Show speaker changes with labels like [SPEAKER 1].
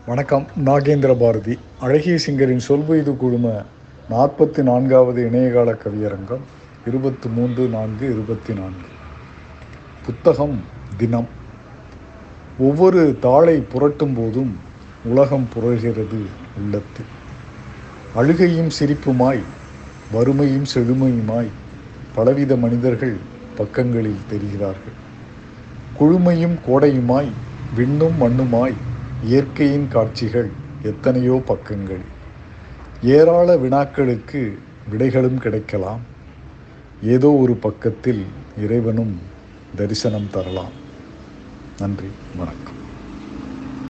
[SPEAKER 1] வணக்கம் நாகேந்திர பாரதி அழகிய சிங்கரின் சொல்வெய்து குழும நாற்பத்தி நான்காவது இணையகால கவியரங்கம் இருபத்தி மூன்று நான்கு இருபத்தி நான்கு புத்தகம் தினம் ஒவ்வொரு தாளை புரட்டும் போதும் உலகம் புரள்கிறது உள்ளத்தில் அழுகையும் சிரிப்புமாய் வறுமையும் செழுமையுமாய் பலவித மனிதர்கள் பக்கங்களில் தெரிகிறார்கள் குழுமையும் கோடையுமாய் விண்ணும் மண்ணுமாய் இயற்கையின் காட்சிகள் எத்தனையோ பக்கங்கள் ஏராள வினாக்களுக்கு விடைகளும் கிடைக்கலாம் ஏதோ ஒரு பக்கத்தில் இறைவனும் தரிசனம் தரலாம் நன்றி வணக்கம்